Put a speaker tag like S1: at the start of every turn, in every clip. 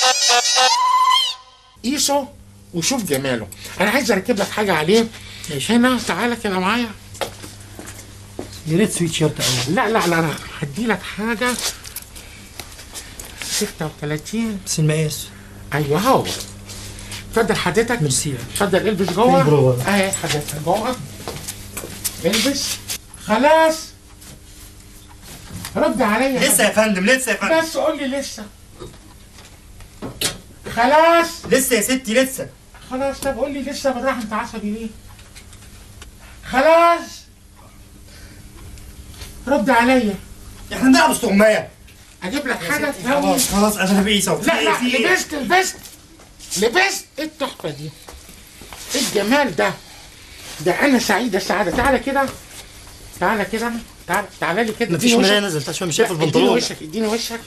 S1: قيسه وشوف جماله انا عايز اركب لك حاجه عليه هنا تعالى كده معايا
S2: يا ريت سويت شيرت اول
S1: لا لا لا انا هدي لك حاجه 36
S2: بس المقاس
S1: ايوه هو اتفضل حضرتك
S2: ميرسي
S1: اتفضل البس
S2: فين
S1: جوه
S2: بروفة؟
S1: اهي حضرتك جوه البس خلاص رد عليا
S3: لسه يا فندم لسه يا فندم
S1: بس قول لي لسه خلاص
S3: لسه يا ستي لسه
S1: خلاص طب قول لي لسه بالراحه انت عصبي ليه خلاص رد عليا
S3: احنا بنلعب استغمايه
S1: اجيب لك حاجه تهوي
S3: خلاص خلاص انا بعيسى
S1: لا لا لبست لبست لبست ايه التحفه دي ايه الجمال ده ده انا سعيده السعاده تعالى كده تعالى كده تعالى تعالى لي كده
S2: مفيش
S1: اديني
S2: مرايه
S1: وشك.
S2: نزلت عشان مش شايف
S1: لا، اديني
S2: البنطلون
S1: وشك اديني وشك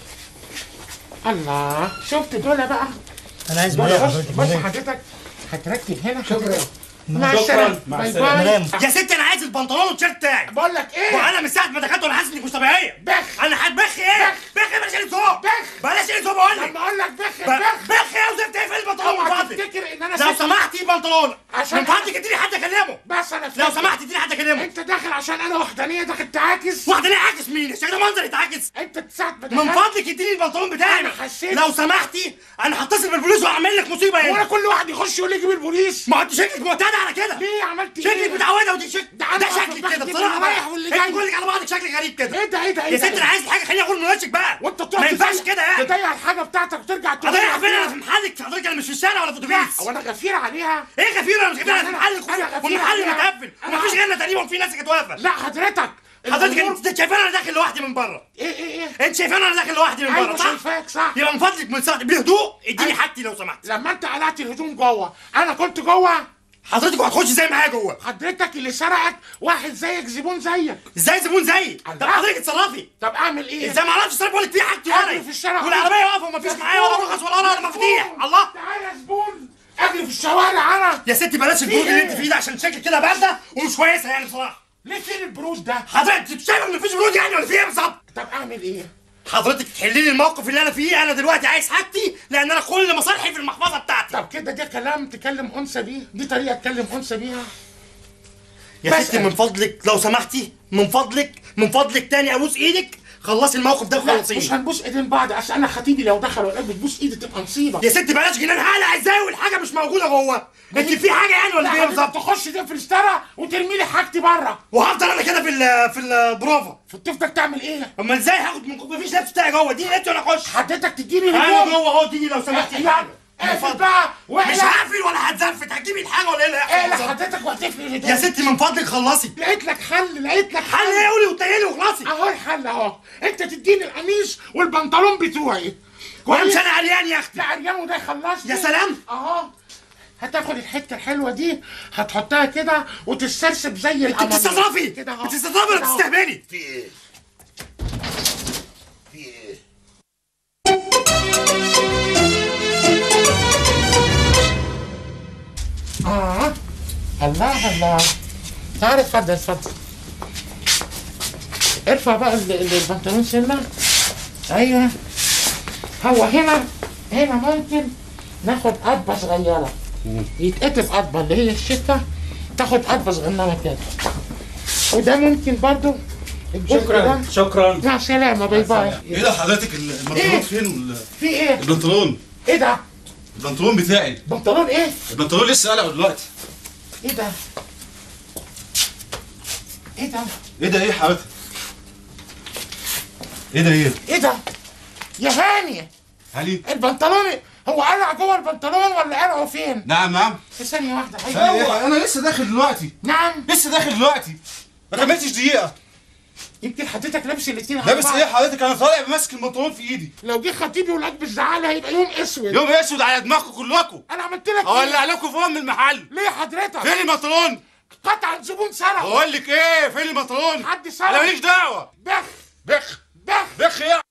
S1: الله شفت دول بقى
S2: انا عايز
S1: دول
S2: مرايه
S1: بص
S2: حضرتك
S1: بص
S2: مرايه
S1: حضرتك هتركب هنا شكرا
S2: مع
S1: مع
S2: شكراً.
S1: السلامه
S2: مع
S1: باي
S2: السلامة.
S1: باي
S2: نام.
S3: يا ستي انا عايز البنطلون والتيشيرت بتاعي
S1: بقول لك ايه
S3: وانا من ساعه ما دخلت وانا حاسس انك مش طبيعيه
S1: بخ
S3: انا هتبخ ايه بخ بلاش قله ذوق
S1: بخ.
S3: بلاش قله ذوق بقول لك
S1: لما اقول لك بخ
S3: ب-
S1: بخ
S3: بخ يا وزفت ايه في البنطلون من
S1: اوعى
S3: فضلك
S1: تفتكر ان انا
S3: لو
S1: ست-
S3: سمحتي بنطلون
S1: عشان-
S3: من فضلك اديني حد اكلمه
S1: بس انا
S3: لو
S1: فاكر.
S3: سمحتي اديني حد اكلمه
S1: انت داخل عشان انا وحدانيه داخل تعاكس
S3: واحده ليه عاكس مين الشكل ده منظر يتعاكس
S1: انت ساعه ما
S3: من
S1: دخلت
S3: فضلك اديني البنطلون بتاعي
S1: أنا حسيت-
S3: لو سمحتي انا هتصل بالبوليس واعمل لك مصيبه
S1: هو انا
S3: هنا
S1: كل واحد يخش يقول لي جيب البوليس
S3: ما انت شكلك معتاد على كده
S1: ليه عملت ايه
S3: شكلك متعوده ودي شك
S1: ده أنا
S3: ده
S1: واقف
S3: شكلك كده
S1: بحكي
S3: بصراحه
S1: اللي رايح
S3: بقى.
S1: واللي
S3: انت
S1: جاي.
S3: كلك على بعضك شكلك غريب كده
S1: ايه ده ايه ده ايه
S3: يا
S1: ده
S3: ست انا عايز حاجه خليني اقول من وشك بقى
S1: وانت
S3: ما ينفعش
S1: تضيع-
S3: كده يعني
S1: تضيع الحاجه بتاعتك وترجع تقول
S3: اضيع
S1: لي
S3: فين انا
S1: فيها.
S3: في محلك حضرتك انا مش في الشارع ولا في اتوبيس
S1: هو انا غفير عليها
S3: ايه غفير انا مش غفير انا في
S1: أنا-
S3: محلك
S1: أنا غفير
S3: والمحل
S1: عليها.
S3: متقفل
S1: أنا-
S3: ومفيش غيرنا تقريبا وفي ناس كانت واقفه
S1: لا حضرتك
S3: حضرتك
S1: الأمور-
S3: انت شايفاني انا داخل لوحدي من بره
S1: ايه ايه ايه
S3: انت شايفاني انا داخل لوحدي من بره
S1: ايوه
S3: صح؟
S1: شايفاك صح
S3: يبقى من فضلك من صوتي بهدوء اديني
S1: أيوة.
S3: حاجتي لو سمحت
S1: لما انت قلعت الهدوم جوه انا كنت جوه
S3: حضرتك هتخش زي معايا جوه
S1: حضرتك اللي سرقك واحد زيك زبون زيك
S3: ازاي زبون زيي طب
S1: الله.
S3: حضرتك اتصرفي
S1: طب اعمل ايه
S3: ازاي ما اعرفش اتصرف بقول لك في حاجتي
S1: أجري
S3: ورا
S1: في الشارع
S3: والعربيه واقفه ومفيش معايا ولا رخص ولا ولا مفاتيح الله
S1: تعالى يا زبون اجري في الشوارع انا
S3: يا ستي بلاش الجهود اللي انت فيه ده عشان شكلك كده بارده ومش كويسه يعني بصراحه
S1: ليه فين البرود ده
S3: حضرتك انت شايفه ان مفيش برود يعني ولا في ايه بالظبط
S1: طب اعمل ايه
S3: حضرتك تحلي لي الموقف اللي انا فيه انا دلوقتي عايز حاجتي لان انا كل مصالحي في المحفظه بتاعتي
S1: طب كده ده كلام تكلم انثى بيه دي طريقه تكلم انثى بيها
S3: يا
S1: بس-
S3: ستي من فضلك لو سمحتي من فضلك من فضلك تاني ابوس ايدك خلصي الموقف ده
S1: لا مش
S3: وخلصيني
S1: هنبوس ايدين بعض اصل انا خطيبي لو دخل ولا بتبوس ايدي تبقى مصيبه
S3: يا ستي بلاش جنان هقلع ازاي والحاجه مش موجوده جوه انت في حاجه يعني ولا في ايه
S1: لا
S3: بالظبط
S1: تخش تقفل الستاره وترمي لي حاجتي بره
S3: وهفضل انا كده في ال في البروفا
S1: فتفضل تعمل ايه
S3: امال ازاي هاخد من مفيش لبس بتاعي جوه دي لبس وانا اخش
S1: حضرتك تديني
S3: انا
S1: هدوم
S3: جوه اهو اديني لو سمحتي
S1: يعني
S3: حاجه من
S1: اقفل
S3: فضلك.
S1: بقى
S3: مش
S1: واقلع
S3: هقفل ولا هتزفت هتجيبي الحاجه ولا ايه اللي
S1: اقلع
S3: هيحصل بالظبط؟
S1: حضرتك واقفل الهدوم
S3: يا ستي من فضلك خلصي
S1: لقيت لك حل لقيت لك
S3: حل ايه قولي وتنيلي وخلصي
S1: اهو الحل اهو انت تديني القميص والبنطلون بتوعي
S3: وانا مش
S1: كويس
S3: انا عريان يا اختي
S1: لا عريان وده يخلصني
S3: يا سلام.
S1: اهو هتاخد الحته الحلوه دي هتحطها كده وتسترسب زي
S3: انت
S1: القمر
S3: بتستظرفي
S1: كده اهو
S3: بتستظرفي ولا
S1: كده أهو.
S3: بتستهبلي
S4: في ايه؟ في ايه؟
S1: اه الله الله تعال اتفضل اتفضل ارفع بقى ال- ال- البنطلون سنه ايوه هو هنا هنا ممكن ناخد قطبه صغيره يتقطف قطبه اللي هي الشتا تاخد قطبه صغننه كده وده ممكن برضو الجزء ده
S5: شكرا
S1: مع السلامه باي باي
S6: ايه ده حضرتك ال-
S1: إيه؟
S6: البنطلون فين وال-
S1: في ايه
S6: البنطلون
S1: ايه ده
S6: البنطلون بتاعي
S1: بنطلون ايه
S6: البنطلون لسه قلعه دلوقتي
S1: ايه ده ايه ده
S6: ايه ده ايه حضرتك ايه ده ايه
S1: ايه ده يا هاني
S6: علي
S1: البنطلون هو قلع جوه البنطلون ولا قلعه فين؟
S6: نعم نعم
S1: في ثانية واحدة
S6: ثانية
S1: أيوة
S6: إيه؟ انا لسه داخل دلوقتي
S1: نعم
S6: لسه داخل دلوقتي ما كملتش دقيقة
S1: يمكن حضرتك لابس الاتنين على
S6: لابس
S1: بعض.
S6: ايه حضرتك انا طالع ماسك البنطلون في ايدي
S1: لو جه خطيبي ولاك بالزعالة هيبقى يوم اسود
S6: يوم اسود على دماغكم كلكم
S1: انا عملت لك
S6: اولع لكم في ام المحل
S1: ليه حضرتك؟
S6: فين البنطلون
S1: قطعا زبون سرق
S6: بقول لك ايه فين البنطلون
S1: حد سرق
S6: انا ماليش دعوة
S1: بخ
S6: بخ
S1: بخ
S6: بخ يا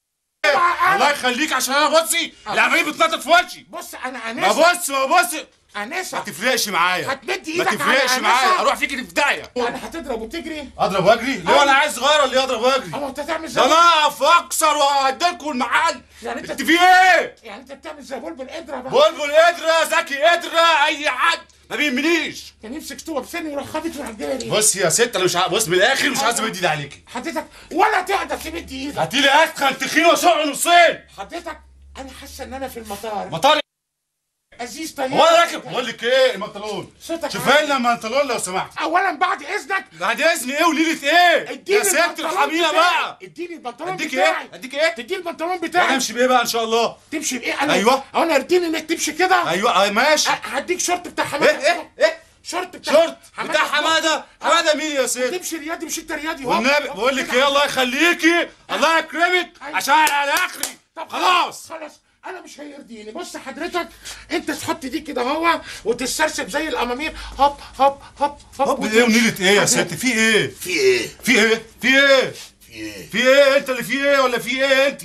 S1: اوعى
S6: الله
S1: أنا.
S6: يخليك عشان انا بصي العمليه بتنطط في وشي
S1: بص انا
S6: ما
S1: انسه
S6: بص ما بص
S1: انسه
S6: ما تفرقش معايا
S1: هتمد
S6: ما
S1: ايدك على
S6: تفرقش
S1: أنسة؟
S6: معايا اروح فيك في داهيه
S1: يعني هتضرب وتجري
S6: اضرب واجري ليه انا عايز صغير ولا إيه اضرب واجري
S1: اما انت تعمل زي
S6: ده انا اقف اكسر واهدلكوا المحل
S1: يعني انت
S6: انت في ايه
S1: يعني انت بتعمل زي بلبل اضرب
S6: بلبل قدرة زكي قدرة اي حد ما بيهمنيش
S1: كان يمسك طوبه بسني ويروح خابط ويروح جاري
S6: بص يا ست انا مش ع- بص من الاخر مش عايز امد ايدي عليكي
S1: حضرتك ولا تقدر تمد ايدك
S6: هاتي لي اتخن تخين وشق نصين
S1: حضرتك انا حاسه ان انا في المطار
S6: مطاري
S1: ازيز طيب
S6: هو انا راكب بقول لك ايه البنطلون
S1: صوتك
S6: شوف
S1: عالي.
S6: لنا البنطلون لو سمحت
S1: اولا بعد اذنك
S6: بعد اذن ايه وليله ايه
S1: اديني
S6: يا ست
S1: البنطلون
S6: ارحمينا
S1: بتاعي.
S6: بقى
S1: اديني البنطلون
S6: اديك
S1: بتاعي
S6: ايه اديك ايه
S1: تديني البنطلون
S6: انا
S1: بتاعي
S6: امشي بايه بقى ان شاء الله
S1: تمشي بايه انا
S6: أيوة.
S1: أو انا ارضيني انك تمشي كده
S6: ايوه آه، ماشي
S1: أ- هديك شورت بتاع حماده
S6: ايه ايه ايه
S1: شورت بتاع
S6: شورت بتاع حماده حماده مين يا ست
S1: تمشي رياضي مش انت رياضي هوب.
S6: والنبي بقول لك ايه الله يخليكي الله يكرمك عشان على اخري
S1: طب
S6: خلاص
S1: خلاص انا مش هيرضيني بص حضرتك انت تحط دي كده اهو وتسترسب زي الامامير هوب هوب هوب هوب
S6: طب ايه ونيله ايه يا ست في ايه
S4: في ايه؟
S6: في ايه في ايه
S4: في ايه؟
S6: في ايه انت اللي في ايه ولا في ايه انت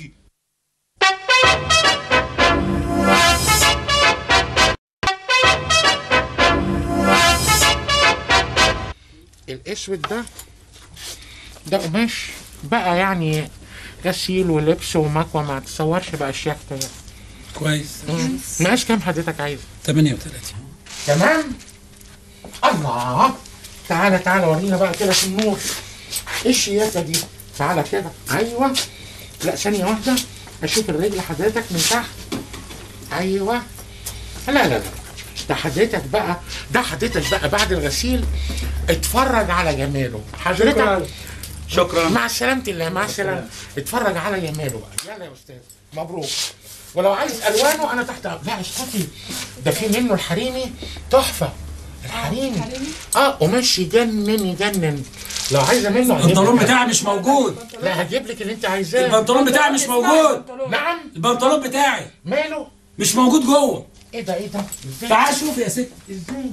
S1: الاسود ده ده قماش بقى يعني غسيل ولبس ومكوى ما تصورش بقى الشياكة يعني
S2: كويس
S1: مقاس كام حضرتك عايز
S2: 38
S1: تمام الله تعالى تعالى ورينا بقى كده في النور ايه الشياكة دي تعالى كده ايوه لا ثانية واحدة اشوف الرجل حضرتك من تحت ايوه لا لا لا ده حضرتك بقى ده حضرتك بقى بعد الغسيل اتفرج على جماله حضرتك
S6: شكرا
S1: مع سلامة الله مع السلامة اتفرج على جماله بقى يلا يا استاذ مبروك ولو عايز الوانه انا تحت لا اسكتي ده في منه الحريمي تحفه الحريمي اه قماش يجنن يجنن لو عايزه منه هجيب
S2: البنطلون
S1: لك.
S2: بتاعي مش موجود
S1: لا هجيب لك اللي انت عايزاه
S2: البنطلون بتاعي مش موجود
S1: نعم
S2: البنطلون بتاعي
S1: ماله
S2: مش موجود جوه
S1: ايه ده ايه ده ازاي
S2: تعال شوف يا ست
S1: ازاي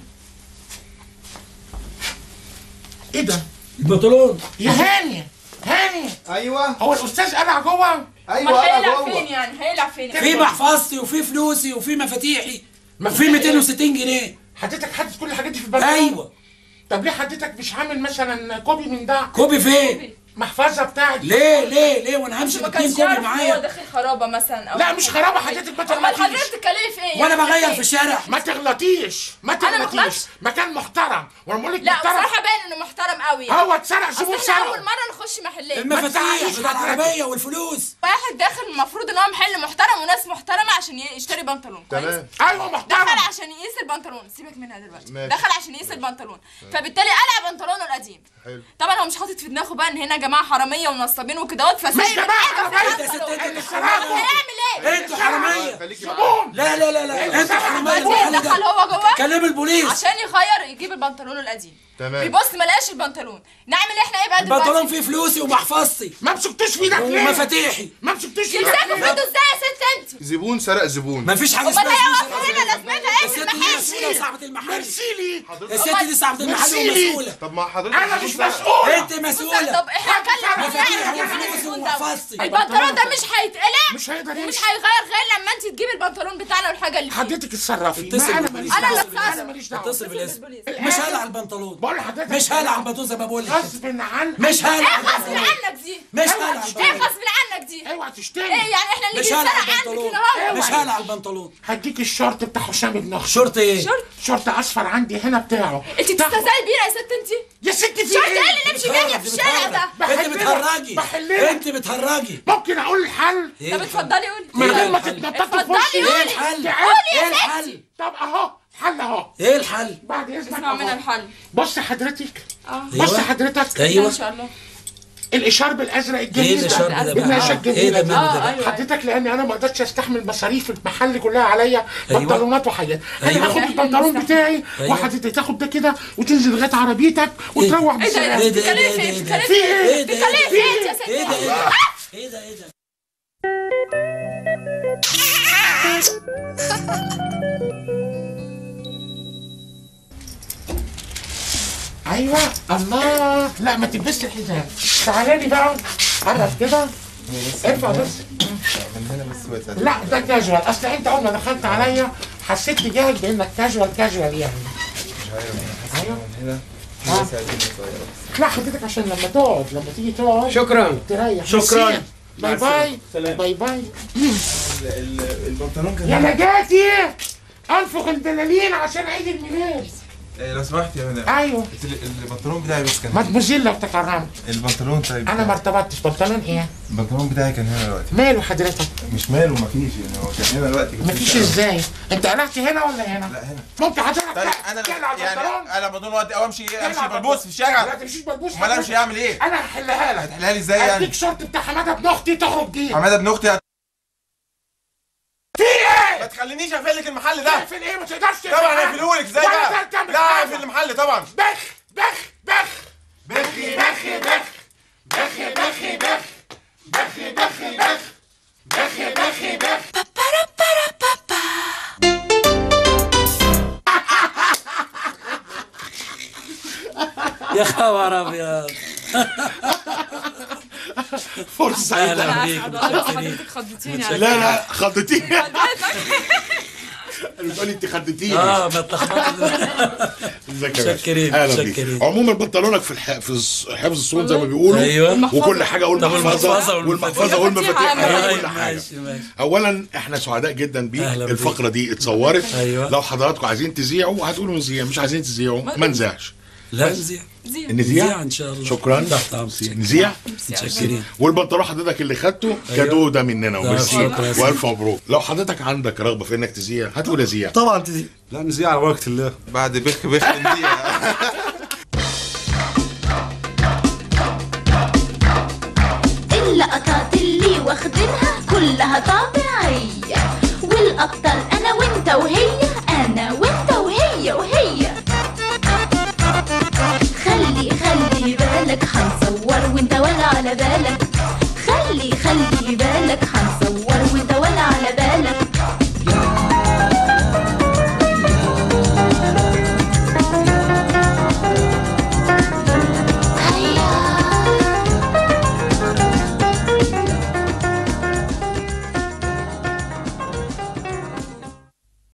S1: ايه ده
S2: البنطلون
S1: يا هاني هاني
S5: ايوه
S1: هو الاستاذ قلع جوه
S5: ايوه
S7: امال
S5: انا
S7: هيلعب فين
S5: جوه
S7: يعني هيلعب فين
S2: في محفظتي وفي فلوسي وفي مفاتيحي وفي
S1: مفاتيح
S2: 260 جنيه
S1: حضرتك حاطط كل الحاجات دي في البنطلون
S2: ايوه
S1: طب ليه حضرتك مش عامل مثلا كوبي من ده
S2: كوبي فين
S1: محفظه بتاعت
S2: ليه ليه ليه وانا همشي
S7: ما
S2: باتنين
S7: كانش
S2: كوبي
S7: يعرف ان هو
S2: معايا
S7: داخل خرابه مثلا او
S1: لا مش خرابه حضرتك ما
S7: امال
S1: تغلطيش
S7: حضرتك بتتكلمي في ايه
S2: وانا
S7: يعني؟
S2: بغير
S7: إيه؟
S2: في الشارع
S1: ما تغلطيش ما
S7: أنا ما
S1: تغلطيش
S7: غلطتش.
S1: مكان محترم وانا بقول لك
S7: لا
S1: محترم
S7: بصراحه باين انه محترم قوي يعني
S1: هو اتسرق
S7: اصل
S1: زبون
S7: احنا اول
S1: سرق
S7: مره نخش محلات
S2: المفاتيح
S1: تعيش
S2: بتاع
S1: حضرتك.
S2: العربيه والفلوس
S7: واحد داخل المفروض ان هو محل محترم وناس محترمه عشان ي- يشتري بنطلون كويس
S5: تمام
S1: ايوه محترم
S7: دخل عشان يقيس البنطلون سيبك منها دلوقتي
S5: ماشي.
S7: دخل عشان يقيس البنطلون فبالتالي قلع بنطلونه القديم
S5: حلو
S7: طبعا هو مش حاطط في دماغه بقى ان هنا جماعه حراميه ونصابين وكدهوت فسايب
S1: جماعة
S7: الحاجه في
S1: حرامية.
S2: انت يا ست
S7: البنطلون
S2: انت
S1: اللي
S2: حراميه
S7: هيعمل ايه؟
S2: انتوا حراميه
S5: خليكي معايا
S2: لا لا لا لا انتوا حراميه
S7: بعدين
S2: المحل
S7: دخل
S2: ده
S7: هو جوه
S2: كلم البوليس
S7: عشان يغير يجيب البنطلون القديم
S5: تمام
S7: بيبص ما لقاش البنطلون نعمل احنا ايه بقى
S2: البنطلون
S7: دلوقتي
S2: فيه فلوسي ومحفظتي
S1: ما مسكتوش في ايدك ليه
S2: ومفاتيحي
S1: ما مسكتوش في ايدك
S7: يمسكوا في
S1: ليه
S7: ايده ازاي يا ست انت
S5: زبون سرق زبون
S2: مفيش حاجه
S7: امال
S2: اسمها
S7: هي
S2: فلوس
S7: واقفه هنا لازمتها ايه في
S2: الست دي
S7: المحل
S2: مسؤوله صاحبه المحل
S1: مرسيلي
S2: الست دي صاحبه المحل
S1: مرسيلي.
S2: ومسؤوله
S5: طب ما حضرتك
S1: انا
S5: زبون
S1: مش
S5: سرق.
S1: مسؤول
S2: انت مسؤوله
S7: طب احنا هنكلم
S2: مفاتيح
S7: يعني
S2: وفلوسي
S7: البنطلون ده.
S2: ومحفظتي
S7: البنطلون ده مش هيتقلع
S1: مش هيقدر
S7: ومش
S1: يمشي
S7: هيغير غير لما انت تجيبي البنطلون بتاعنا والحاجه اللي فيه
S1: حضرتك اتصرفي
S2: اتصل
S1: ما انا
S2: بالبوليس.
S1: ماليش
S7: أنا اللي
S1: دعوه
S7: اتصرف.
S1: انا ماليش دعوه
S2: اتصل بالاسم
S7: بالبوليس.
S2: مش هقلع البنطلون
S1: بقول لحضرتك
S2: مش هقلع البنطلون زي ما بقول لك
S1: غصب عن
S2: مش هقلع
S7: ايه غصب
S2: البنطلون
S7: عنك دي
S2: مش هقلع
S7: ايه
S2: البنطلون
S7: غصب عنك دي
S1: اوعى تشتمي
S7: ايه يعني احنا اللي
S2: مش
S7: نيجي
S2: هقلع
S7: نسرق عندك
S2: البنطلون
S7: هنا اهو
S2: مش هقلع البنطلون
S1: هديك الشورت بتاع حسام بن نخش
S2: شرط ايه
S7: شرط
S1: شورت اصفر عندي هنا بتاعه
S7: انت بتستهزئي بينا يا ست انت
S1: يا ستي في
S7: شرط ايه
S1: ايه
S7: اللي نمشي بيه في الشارع ده
S2: انت
S1: بحللك.
S2: بتهرجي
S1: بحللك.
S2: انت بتهرجي
S1: ممكن اقول الحل
S2: ايه
S7: طب
S2: الحل؟
S7: اتفضلي قولي
S1: من غير ما
S2: الحل؟
S1: تتنططي في
S7: اتفضلي
S1: وشي
S2: ايه
S7: قولي.
S2: الحل
S1: تعالي
S2: ايه الحل
S1: طب اهو حل اهو
S2: ايه الحل
S1: بعد اذنك
S7: اسمع منها
S1: أهو.
S7: الحل
S1: بص حضرتك
S7: اه
S1: بص
S2: أيوة.
S1: حضرتك
S2: ايوه
S7: ان شاء الله
S1: الاشارب الازرق
S2: ايه
S1: الجميل
S2: الاشارب
S1: ده
S2: ده
S1: بالنقشه
S2: بقى ايه
S1: الجميله
S2: ده
S1: دي
S2: ماله ده
S7: اه
S2: بقى
S7: ايوه
S1: حضرتك لان انا ما قدرتش استحمل مصاريف المحل كلها عليا
S2: أيوة.
S1: بنطلونات وحاجات انا
S2: أيوة.
S1: هاخد البنطلون بتاعي
S2: أيوة.
S1: وحضرتك تاخد ده كده وتنزل لغايه عربيتك وتروح
S7: ايه ده
S1: بسلام
S2: ايه ده
S7: بتتكلمي
S2: ايه
S7: في
S2: ده
S7: ايه
S2: ايه ده
S7: بتتكلمي
S2: ايه
S7: في
S2: ده
S7: ايه
S2: ايه
S7: بتتكلمي
S2: ده
S7: في ايه يا ست
S2: ايه ده ايه ده ايه ده
S1: ايوه الله لا ما تلبسش الحزام تعالى لي بقى قرب كده ارفع بس
S5: من هنا بس واسع
S1: لا ده كاجوال اصل انت اول ما دخلت عليا حسيت تجاهك بانك كاجوال كاجوال يعني ايوه
S4: هنا
S1: آه. لا حضرتك عشان لما تقعد لما تيجي تقعد
S4: شكرا
S1: تريح
S3: شكراً.
S1: ميرسي. باي باي
S4: سلام.
S1: باي باي
S4: ال- ال- البنطلون كان
S1: يا نجاتي انفخ الدلالين عشان عيد الميلاد
S4: إيه، لو سمحت يا مدام
S1: ايوه
S4: ال- البنطلون بتاعي بس كان
S1: مدموزيل لو تكرمت
S4: البنطلون طيب
S1: انا ما ارتبطتش بنطلون ايه
S4: البنطلون بتاعي كان هنا دلوقتي
S1: ماله حضرتك
S4: مش ماله مفيش يعني هو كان هنا دلوقتي كنت
S1: مفيش
S4: لسه-
S1: ازاي انت قلعت هنا ولا هنا
S4: لا هنا
S1: ممكن حضرتك
S4: طيب انا
S1: تقلع البنطلون
S4: يعني انا بدون وقت او امشي
S1: تقلع
S4: امشي
S1: البنطلون.
S4: بلبوس في الشارع
S1: لا تمشيش بلبوس
S4: امال امشي اعمل ايه؟
S1: انا هحلها لك
S4: هتحلها لي ازاي يعني؟
S1: اديك شورت بتاع حماده ابن اختي تخرج بيه
S4: حماده ابن اختي هت-
S1: في ايه؟
S4: ما تخلينيش اقفل لك المحل ده
S1: في ايه ما تقدرش
S4: طبعا هقفلهولك ازاي
S1: ولا
S4: بقى؟
S1: تعمل
S4: لا
S1: حاجة.
S4: اقفل المحل طبعا
S1: بخ بخ بخ
S4: بخي
S1: بخ بخ بخ بخ بخ بخ بخ بخ بخ بخ بخ
S2: يا خبر ابيض
S3: فرصه
S2: اهلا
S3: سعيده
S2: بيك
S7: حضرتك خضتيني على
S3: لا لا خضتيني بتقولي انت خضتيني
S2: اه ما اتلخبطت
S3: ازيك يا باشا؟
S2: متشكرين،
S3: اهلا بيك
S2: متشكرين.
S3: عموما بنطلونك في الح... في الص- حفظ الصوت زي ما بيقولوا
S2: أيوة.
S3: وكل حاجه
S2: طب
S3: والمحفظه
S2: والمحفظة
S3: والمحفظه
S7: والمفاتيح.
S3: والمفاتيح
S7: أيوة،
S3: أيوة، كل حاجه
S2: ماشي ماشي
S3: اولا احنا سعداء جدا بيك
S2: أهلا بيك.
S3: الفقره دي اتصورت
S2: أيوة.
S3: لو حضراتكم عايزين تذيعوا هتقولوا نذيع مش عايزين تذيعوا ما نذيعش
S2: لا نزيع
S7: زين
S3: نذيع
S2: نذيع ان شاء الله
S3: شكرا
S2: تحت امرك
S3: نذيع
S2: متشكرين
S3: والبنطلون حضرتك اللي خدته كادو ده مننا وميرسي
S2: شكرا يا سيدي.
S3: والف مبروك لو حضرتك عندك رغبه في انك تذيع هتقول اذيع
S6: طبعا تزيد لا نزيع على بركه الله
S4: بعد بخ بخ نديها
S5: اللقطات اللي واخدينها كلها طبيعية والأكتر